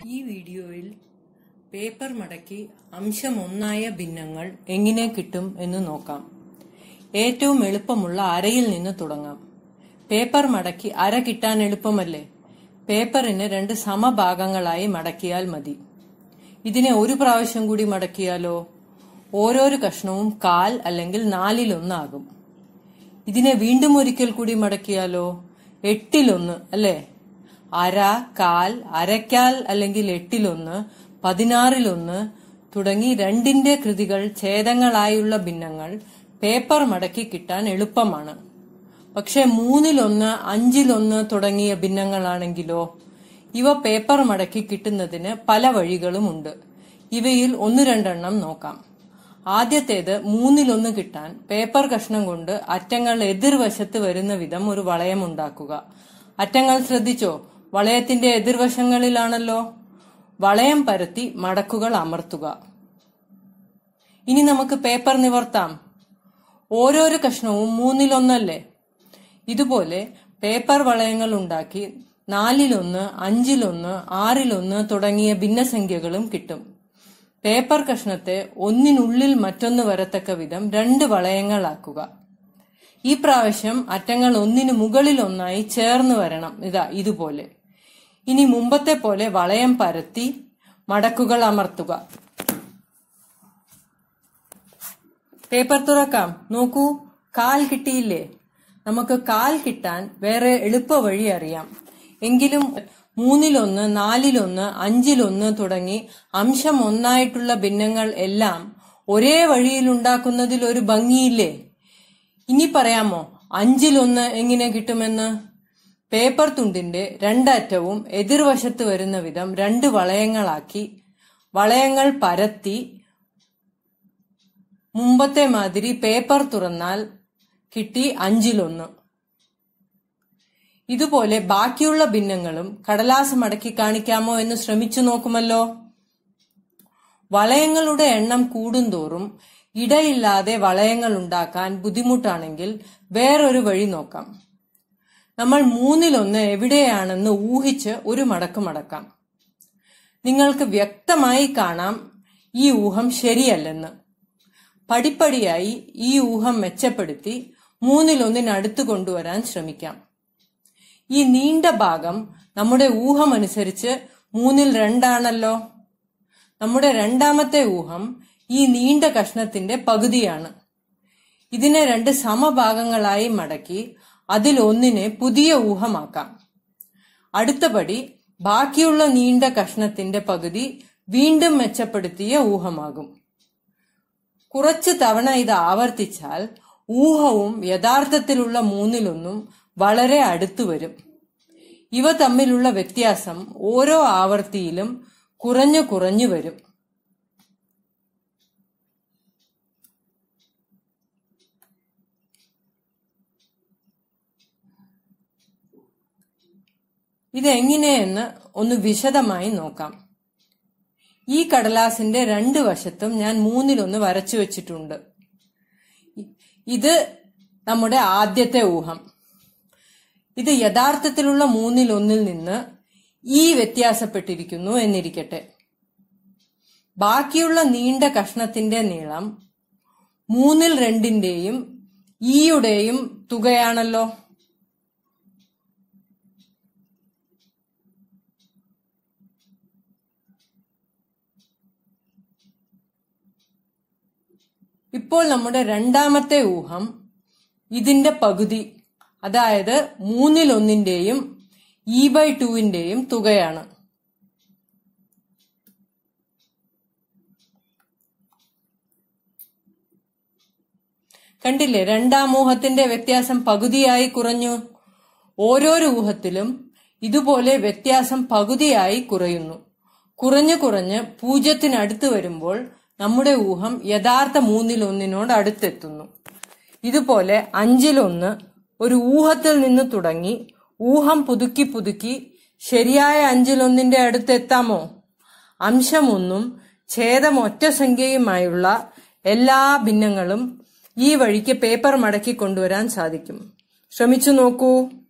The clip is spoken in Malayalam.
ഈ വീഡിയോയിൽ പേപ്പർ മടക്കി അംശം ഒന്നായ ഭിന്നങ്ങൾ എങ്ങനെ കിട്ടും എന്ന് നോക്കാം ഏറ്റവും എളുപ്പമുള്ള അരയിൽ നിന്ന് തുടങ്ങാം പേപ്പർ മടക്കി അര കിട്ടാൻ എളുപ്പമല്ലേ പേപ്പറിന് രണ്ട് സമഭാഗങ്ങളായി മടക്കിയാൽ മതി ഇതിനെ ഒരു പ്രാവശ്യം കൂടി മടക്കിയാലോ ഓരോരോ കഷ്ണവും കാൽ അല്ലെങ്കിൽ നാലിലൊന്നാകും ഇതിനെ വീണ്ടും ഒരിക്കൽ കൂടി മടക്കിയാലോ എട്ടിലൊന്ന് അല്ലേ അര കാൽ അരക്കാൽ അല്ലെങ്കിൽ എട്ടിലൊന്ന് പതിനാറിലൊന്ന് തുടങ്ങി രണ്ടിന്റെ കൃതികൾ ഛേദങ്ങളായുള്ള ഭിന്നങ്ങൾ പേപ്പർ മടക്കി കിട്ടാൻ എളുപ്പമാണ് പക്ഷെ മൂന്നിലൊന്ന് അഞ്ചിലൊന്ന് തുടങ്ങിയ ഭിന്നങ്ങളാണെങ്കിലോ ഇവ പേപ്പർ മടക്കി കിട്ടുന്നതിന് പല വഴികളുമുണ്ട് ഇവയിൽ ഒന്ന് രണ്ടെണ്ണം നോക്കാം ആദ്യത്തേത് മൂന്നിലൊന്ന് കിട്ടാൻ പേപ്പർ കഷ്ണം കൊണ്ട് അറ്റങ്ങൾ എതിർവശത്ത് വരുന്ന വിധം ഒരു വളയമുണ്ടാക്കുക അറ്റങ്ങൾ ശ്രദ്ധിച്ചോ വളയത്തിന്റെ എതിർവശങ്ങളിലാണല്ലോ വളയം പരത്തി മടക്കുകൾ അമർത്തുക ഇനി നമുക്ക് പേപ്പർ നിവർത്താം ഓരോരോ കഷ്ണവും മൂന്നിലൊന്നല്ലേ ഇതുപോലെ പേപ്പർ വളയങ്ങൾ ഉണ്ടാക്കി നാലിലൊന്ന് അഞ്ചിലൊന്ന് ആറിലൊന്ന് തുടങ്ങിയ ഭിന്നസംഖ്യകളും കിട്ടും പേപ്പർ കഷ്ണത്തെ ഒന്നിനുള്ളിൽ മറ്റൊന്ന് വരത്തക്ക വിധം രണ്ട് വളയങ്ങളാക്കുക ഈ പ്രാവശ്യം അറ്റങ്ങൾ ഒന്നിനു മുകളിൽ ഒന്നായി ചേർന്ന് വരണം ഇതാ ഇതുപോലെ ഇനി മുമ്പത്തെ പോലെ വളയം പരത്തി മടക്കുകൾ അമർത്തുക പേപ്പർ തുറക്കാം നോക്കൂ കാൽ കിട്ടിയില്ലേ നമുക്ക് കാൽ കിട്ടാൻ വേറെ എളുപ്പ വഴി അറിയാം എങ്കിലും മൂന്നിലൊന്ന് നാലിലൊന്ന് അഞ്ചിലൊന്ന് തുടങ്ങി അംശം ഒന്നായിട്ടുള്ള ഭിന്നങ്ങൾ എല്ലാം ഒരേ വഴിയിൽ ഉണ്ടാക്കുന്നതിൽ ഒരു ഭംഗിയില്ലേ ഇനി പറയാമോ അഞ്ചിലൊന്ന് എങ്ങനെ കിട്ടുമെന്ന് പേപ്പർ തുണ്ടിന്റെ രണ്ടറ്റവും എതിർവശത്ത് വരുന്ന വിധം രണ്ട് വളയങ്ങളാക്കി വളയങ്ങൾ പരത്തി മുമ്പത്തെ മാതിരി പേപ്പർ തുറന്നാൽ കിട്ടി അഞ്ചിലൊന്ന് ഇതുപോലെ ബാക്കിയുള്ള ഭിന്നങ്ങളും കടലാസ് മടക്കി കാണിക്കാമോ എന്ന് ശ്രമിച്ചു നോക്കുമല്ലോ വളയങ്ങളുടെ എണ്ണം കൂടുന്തോറും ഇടയില്ലാതെ വളയങ്ങൾ ഉണ്ടാക്കാൻ ബുദ്ധിമുട്ടാണെങ്കിൽ വേറൊരു വഴി നോക്കാം നമ്മൾ മൂന്നിലൊന്ന് എവിടെയാണെന്ന് ഊഹിച്ച് ഒരു മടക്ക് മടക്കാം നിങ്ങൾക്ക് വ്യക്തമായി കാണാം ഈ ഊഹം ശരിയല്ലെന്ന് പടിപ്പടിയായി ഈ ഊഹം മെച്ചപ്പെടുത്തി മൂന്നിലൊന്നിനടുത്ത് കൊണ്ടുവരാൻ ശ്രമിക്കാം ഈ നീണ്ട ഭാഗം നമ്മുടെ ഊഹമനുസരിച്ച് മൂന്നിൽ രണ്ടാണല്ലോ നമ്മുടെ രണ്ടാമത്തെ ഊഹം ഈ നീണ്ട കഷ്ണത്തിന്റെ പകുതിയാണ് ഇതിനെ രണ്ട് സമഭാഗങ്ങളായി മടക്കി അതിൽ ഒന്നിനെ പുതിയ ഊഹമാക്കാം അടുത്ത പടി ബാക്കിയുള്ള നീണ്ട കഷ്ണത്തിന്റെ പകുതി വീണ്ടും മെച്ചപ്പെടുത്തിയ ഊഹമാകും കുറച്ച് തവണ ഇത് ആവർത്തിച്ചാൽ ഊഹവും യഥാർത്ഥത്തിലുള്ള മൂന്നിലൊന്നും വളരെ അടുത്തു വരും ഇവ തമ്മിലുള്ള വ്യത്യാസം ഓരോ ആവർത്തിയിലും കുറഞ്ഞു കുറഞ്ഞു വരും ഇതെങ്ങനെയെന്ന് ഒന്ന് വിശദമായി നോക്കാം ഈ കടലാസിന്റെ രണ്ട് വശത്തും ഞാൻ മൂന്നിലൊന്ന് വരച്ചു വെച്ചിട്ടുണ്ട് ഇത് നമ്മുടെ ആദ്യത്തെ ഊഹം ഇത് യഥാർത്ഥത്തിലുള്ള മൂന്നിലൊന്നിൽ നിന്ന് ഈ വ്യത്യാസപ്പെട്ടിരിക്കുന്നു എന്നിരിക്കട്ടെ ബാക്കിയുള്ള നീണ്ട കഷ്ണത്തിന്റെ നീളം മൂന്നിൽ രണ്ടിന്റെയും ഈയുടെയും തുകയാണല്ലോ ഇപ്പോൾ നമ്മുടെ രണ്ടാമത്തെ ഊഹം ഇതിന്റെ പകുതി അതായത് മൂന്നിലൊന്നിന്റെയും ഇ ബൈ ടുവിന്റെയും തുകയാണ് കണ്ടില്ലേ രണ്ടാം ഊഹത്തിന്റെ വ്യത്യാസം പകുതിയായി കുറഞ്ഞു ഓരോരോ ഊഹത്തിലും ഇതുപോലെ വ്യത്യാസം പകുതിയായി കുറയുന്നു കുറഞ്ഞു കുറഞ്ഞ് പൂജ്യത്തിനടുത്ത് വരുമ്പോൾ നമ്മുടെ ഊഹം യഥാർത്ഥ മൂന്നിലൊന്നിനോട് അടുത്തെത്തുന്നു ഇതുപോലെ അഞ്ചിലൊന്ന് ഒരു ഊഹത്തിൽ നിന്ന് തുടങ്ങി ഊഹം പുതുക്കി പുതുക്കി ശരിയായ അഞ്ചിലൊന്നിന്റെ അടുത്തെത്താമോ അംശമൊന്നും ഛേദം ഒറ്റ സംഖ്യയുമായുള്ള എല്ലാ ഭിന്നങ്ങളും ഈ വഴിക്ക് പേപ്പർ മടക്കി കൊണ്ടുവരാൻ സാധിക്കും ശ്രമിച്ചു നോക്കൂ